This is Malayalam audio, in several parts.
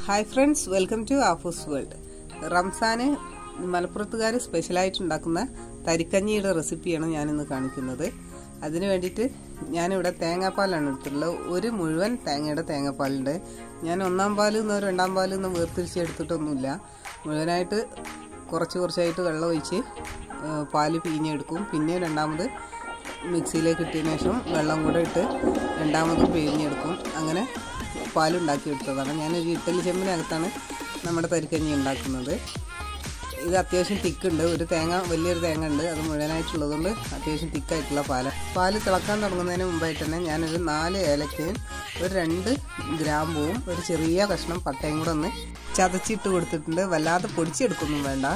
hi friends welcome to Afoos world റംസാന് മലപ്പുറത്തുകാർ സ്പെഷ്യലായിട്ട് ഉണ്ടാക്കുന്ന തരിക്കഞ്ഞിയുടെ റെസിപ്പിയാണ് ഞാനിന്ന് കാണിക്കുന്നത് അതിന് വേണ്ടിയിട്ട് ഞാനിവിടെ തേങ്ങാപ്പാലാണ് എടുത്തിട്ടുള്ളത് ഒരു മുഴുവൻ തേങ്ങയുടെ തേങ്ങാപ്പാലുണ്ട് ഞാൻ ഒന്നാം പാലിൽ നിന്നോ രണ്ടാം പാലിൽ നിന്നോ വേർതിരിച്ച് എടുത്തിട്ടൊന്നുമില്ല മുഴുവനായിട്ട് കുറച്ച് കുറച്ചായിട്ട് വെള്ളം ഒഴിച്ച് ആ, പാല് പിഴിഞ്ഞെടുക്കും പിന്നെ രണ്ടാമത് മിക്സിയിലേക്ക് ഇട്ടതിന് ശേഷം വെള്ളം കൂടെ ഇട്ട് രണ്ടാമതും പിഴിഞ്ഞെടുക്കും അങ്ങനെ പാലുണ്ടാക്കി എടുത്തതാണ് ഞാനൊരു ഇഡ്ഡലി ചെമ്പിനകത്താണ് നമ്മുടെ തരിക്കഞ്ഞി ഉണ്ടാക്കുന്നത് ഇത് അത്യാവശ്യം തിക്കുണ്ട് ഒരു തേങ്ങ വലിയൊരു തേങ്ങ ഉണ്ട് അത് മുഴുവനായിട്ടുള്ളതുകൊണ്ട് അത്യാവശ്യം തിക്കായിട്ടുള്ള പാല് പാല് തിളക്കാൻ തുടങ്ങുന്നതിന് മുമ്പായിട്ട് തന്നെ ഞാനൊരു നാല് ഏലക്കയും ഒരു രണ്ട് ഗ്രാമ്പൂവും ഒരു ചെറിയ കഷ്ണം പട്ടയും കൂടെ ഒന്ന് ചതച്ചിട്ട് കൊടുത്തിട്ടുണ്ട് വല്ലാതെ പൊടിച്ചെടുക്കൊന്നും വേണ്ട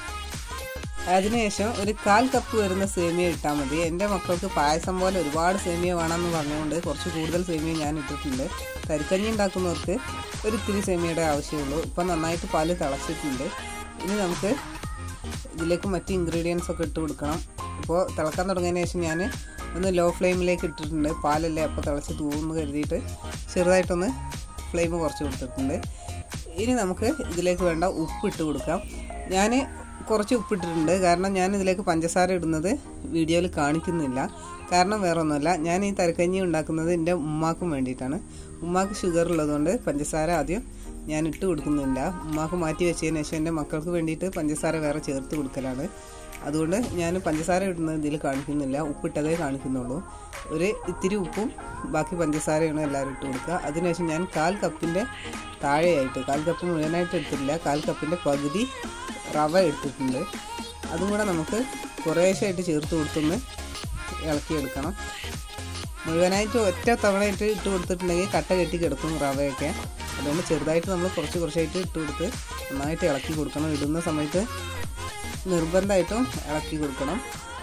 അതിനുശേഷം ഒരു കാൽ കപ്പ് വരുന്ന സേമിയ ഇട്ടാൽ മതി എൻ്റെ മക്കൾക്ക് പായസം പോലെ ഒരുപാട് സേമിയ വേണമെന്ന് പറഞ്ഞുകൊണ്ട് കുറച്ച് കൂടുതൽ സേമിയ ഞാൻ ഇട്ടിട്ടുണ്ട് കരിക്കഞ്ഞി ഉണ്ടാക്കുന്നവർക്ക് ഒരു ഇത്തിരി സേമിയയുടെ ആവശ്യമുള്ളൂ ഇപ്പം നന്നായിട്ട് പാല് തിളച്ചിട്ടുണ്ട് ഇനി നമുക്ക് ഇതിലേക്ക് മറ്റ് ഇൻഗ്രീഡിയൻസ് ഒക്കെ ഇട്ട് കൊടുക്കണം ഇപ്പോൾ തിളക്കാൻ തുടങ്ങിയതിന് ശേഷം ഞാൻ ഒന്ന് ലോ ഫ്ലെയിമിലേക്ക് ഇട്ടിട്ടുണ്ട് പാലല്ലേ അപ്പോൾ തിളച്ച് തൂന്ന് കരുതിയിട്ട് ചെറുതായിട്ടൊന്ന് ഫ്ലെയിം കുറച്ച് കൊടുത്തിട്ടുണ്ട് ഇനി നമുക്ക് ഇതിലേക്ക് വേണ്ട ഉപ്പ് ഇട്ട് കൊടുക്കാം ഞാൻ കുറച്ച് ഉപ്പിട്ടിട്ടുണ്ട് കാരണം ഞാൻ ഇതിലേക്ക് പഞ്ചസാര ഇടുന്നത് വീഡിയോയിൽ കാണിക്കുന്നില്ല കാരണം വേറെ ഒന്നുമല്ല ഞാൻ ഈ തരക്കഞ്ഞി ഉണ്ടാക്കുന്നത് എൻ്റെ ഉമ്മാക്കും വേണ്ടിയിട്ടാണ് ഉമ്മാക്ക് ഷുഗർ ഉള്ളതുകൊണ്ട് പഞ്ചസാര ആദ്യം ഞാൻ ഇട്ട് കൊടുക്കുന്നില്ല ഉമ്മാക്ക് മാറ്റി വെച്ചതിന് ശേഷം എൻ്റെ മക്കൾക്ക് വേണ്ടിയിട്ട് പഞ്ചസാര വേറെ ചേർത്ത് കൊടുക്കലാണ് അതുകൊണ്ട് ഞാൻ പഞ്ചസാര ഇടുന്നത് ഇതിൽ കാണിക്കുന്നില്ല ഉപ്പിട്ടതേ കാണിക്കുന്നുള്ളൂ ഒരു ഇത്തിരി ഉപ്പും ബാക്കി പഞ്ചസാരയാണ് എല്ലാവരും ഇട്ട് കൊടുക്കുക അതിനുശേഷം ഞാൻ കാൽ കപ്പിൻ്റെ താഴെയായിട്ട് കാൽ കപ്പ് മുഴുവനായിട്ട് എടുത്തിട്ടില്ല കാൽ കപ്പിൻ്റെ പകുതി റവ എടുത്തിട്ടുണ്ട് അതും കൂടെ നമുക്ക് കുറേശ്ശായിട്ട് ചേർത്ത് കൊടുത്തൊന്ന് ഇളക്കിയെടുക്കണം മുഴുവനായിട്ട് ഒറ്റ തവണയായിട്ട് ഇട്ട് കൊടുത്തിട്ടുണ്ടെങ്കിൽ കട്ട കെട്ടി കിടക്കും റവയൊക്കെ അതുകൊണ്ട് ചെറുതായിട്ട് നമ്മൾ കുറച്ച് കുറച്ചായിട്ട് ഇട്ട് കൊടുത്ത് നന്നായിട്ട് ഇളക്കി കൊടുക്കണം ഇടുന്ന സമയത്ത് നിർബന്ധമായിട്ടും ഇളക്കി കൊടുക്കണം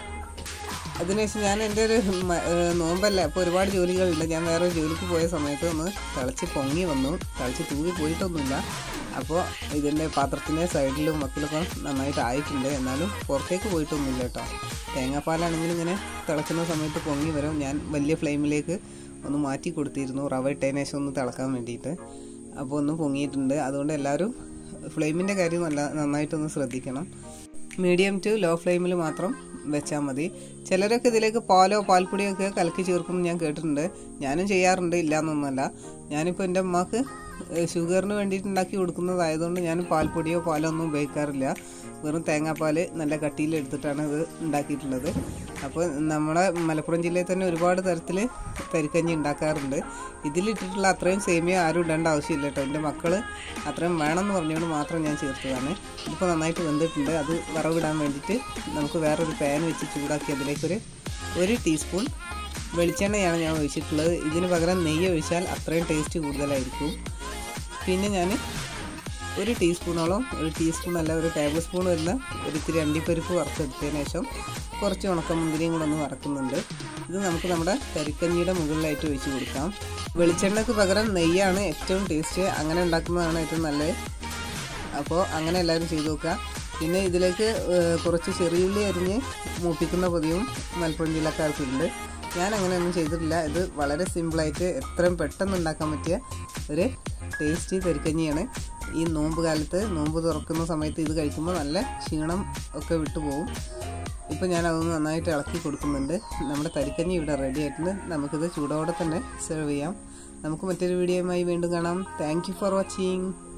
അതിനുശേഷം ഞാൻ എൻ്റെ ഒരു മ- ഏഹ് നോമ്പല്ല അപ്പോൾ ഒരുപാട് ജോലികളുണ്ട് ഞാൻ വേറെ ഒരു ജോലിക്ക് പോയ സമയത്ത് ഒന്ന് തിളച്ച് പൊങ്ങി വന്നു തിളച്ച് തൂവി പോയിട്ടൊന്നുമില്ല അപ്പോൾ ഇതിൻ്റെ പാത്രത്തിൻ്റെ സൈഡിലും മക്കിലൊക്കെ നന്നായിട്ട് ആയിട്ടുണ്ട് എന്നാലും പുറത്തേക്ക് പോയിട്ടൊന്നുമില്ല കേട്ടോ തേങ്ങാപ്പാലാണെങ്കിലും ഇങ്ങനെ തിളക്കുന്ന സമയത്ത് പൊങ്ങി വരും ഞാൻ വലിയ ഫ്ലെയിമിലേക്ക് ഒന്ന് മാറ്റി കൊടുത്തിരുന്നു റവ ഇട്ടതിന് ശേഷം ഒന്ന് തിളക്കാൻ വേണ്ടിയിട്ട് അപ്പോൾ ഒന്ന് പൊങ്ങിയിട്ടുണ്ട് അതുകൊണ്ട് എല്ലാവരും ഫ്ലെയിമിൻ്റെ കാര്യം നല്ല നന്നായിട്ടൊന്ന് ശ്രദ്ധിക്കണം മീഡിയം ടു ലോ ഫ്ലെയിമിൽ മാത്രം വെച്ചാൽ മതി ചിലരൊക്കെ ഇതിലേക്ക് പാലോ പാൽപ്പൊടിയോ ഒക്കെ കലക്കി ചേർക്കും ഞാൻ കേട്ടിട്ടുണ്ട് ഞാനും ചെയ്യാറുണ്ട് ഇല്ല എന്നൊന്നുമല്ല ഞാനിപ്പോൾ എൻ്റെ അമ്മക്ക് ഷുഗറിന് വേണ്ടിയിട്ട് ഉണ്ടാക്കി കൊടുക്കുന്നതായതുകൊണ്ട് ഞാൻ പാൽപ്പൊടിയോ പാലോ ഒന്നും ഉപയോഗിക്കാറില്ല വെറും തേങ്ങാപ്പാൽ നല്ല കട്ടിയിൽ എടുത്തിട്ടാണ് ഇത് ഉണ്ടാക്കിയിട്ടുള്ളത് അപ്പോൾ നമ്മുടെ മലപ്പുറം ജില്ലയിൽ തന്നെ ഒരുപാട് തരത്തിൽ തരിക്കഞ്ഞി ഉണ്ടാക്കാറുണ്ട് ഇതിലിട്ടിട്ടുള്ള അത്രയും സേമിയ ആരും ഇടേണ്ട ആവശ്യമില്ല കേട്ടോ എൻ്റെ മക്കൾ അത്രയും വേണമെന്ന് പറഞ്ഞുകൊണ്ട് മാത്രം ഞാൻ ചേർത്തതാണ് ഇതിപ്പോൾ നന്നായിട്ട് വെന്തിട്ടുണ്ട് അത് വറവിടാൻ വേണ്ടിയിട്ട് നമുക്ക് വേറൊരു പാൻ വെച്ച് ചൂടാക്കി അതിലേക്കൊരു ഒരു ടീസ്പൂൺ വെളിച്ചെണ്ണയാണ് ഞാൻ ഒഴിച്ചിട്ടുള്ളത് ഇതിന് പകരം നെയ്യ് ഒഴിച്ചാൽ അത്രയും ടേസ്റ്റ് കൂടുതലായിരിക്കും പിന്നെ ഞാൻ ഒരു ടീസ്പൂണോളം ഒരു ടീസ്പൂൺ അല്ല ഒരു ടേബിൾ സ്പൂൺ വരുന്ന ഒരു ഇത്തിരി അണ്ടിപ്പരിപ്പ് വറുത്തെടുത്തതിന് ശേഷം കുറച്ച് ഉണക്കമുന്തിരിയും കൂടെ ഒന്ന് വറക്കുന്നുണ്ട് ഇത് നമുക്ക് നമ്മുടെ കരിക്കഞ്ഞിയുടെ മുകളിലായിട്ട് ഒഴിച്ച് കൊടുക്കാം വെളിച്ചെണ്ണയ്ക്ക് പകരം നെയ്യാണ് ഏറ്റവും ടേസ്റ്റ് അങ്ങനെ ഉണ്ടാക്കുന്നതാണ് ഏറ്റവും നല്ലത് അപ്പോൾ അങ്ങനെ എല്ലാവരും ചെയ്ത് നോക്കുക പിന്നെ ഇതിലേക്ക് ഏഹ്, കുറച്ച് ചെറിയുള്ളി അരിഞ്ഞ് മൂപ്പിക്കുന്ന പതിവും മലപ്പുറം ജില്ലക്കാർക്കുണ്ട് ഞാൻ അങ്ങനെയൊന്നും ചെയ്തിട്ടില്ല ഇത് വളരെ സിമ്പിളായിട്ട് എത്രയും പെട്ടെന്ന് ഉണ്ടാക്കാൻ പറ്റിയ ഒരു ടേസ്റ്റി തരിക്കഞ്ഞിയാണ് ഈ നോമ്പ് കാലത്ത് നോമ്പ് തുറക്കുന്ന സമയത്ത് ഇത് കഴിക്കുമ്പോൾ നല്ല ക്ഷീണം ഒക്കെ വിട്ടുപോകും ഇപ്പോൾ ഞാൻ അതൊന്ന് നന്നായിട്ട് ഇളക്കി കൊടുക്കുന്നുണ്ട് നമ്മുടെ തരിക്കഞ്ഞി ഇവിടെ റെഡി ആയിട്ടുണ്ട് നമുക്കിത് ചൂടോടെ തന്നെ സെർവ് ചെയ്യാം നമുക്ക് മറ്റൊരു വീഡിയോയുമായി വീണ്ടും കാണാം താങ്ക് ഫോർ വാച്ചിങ്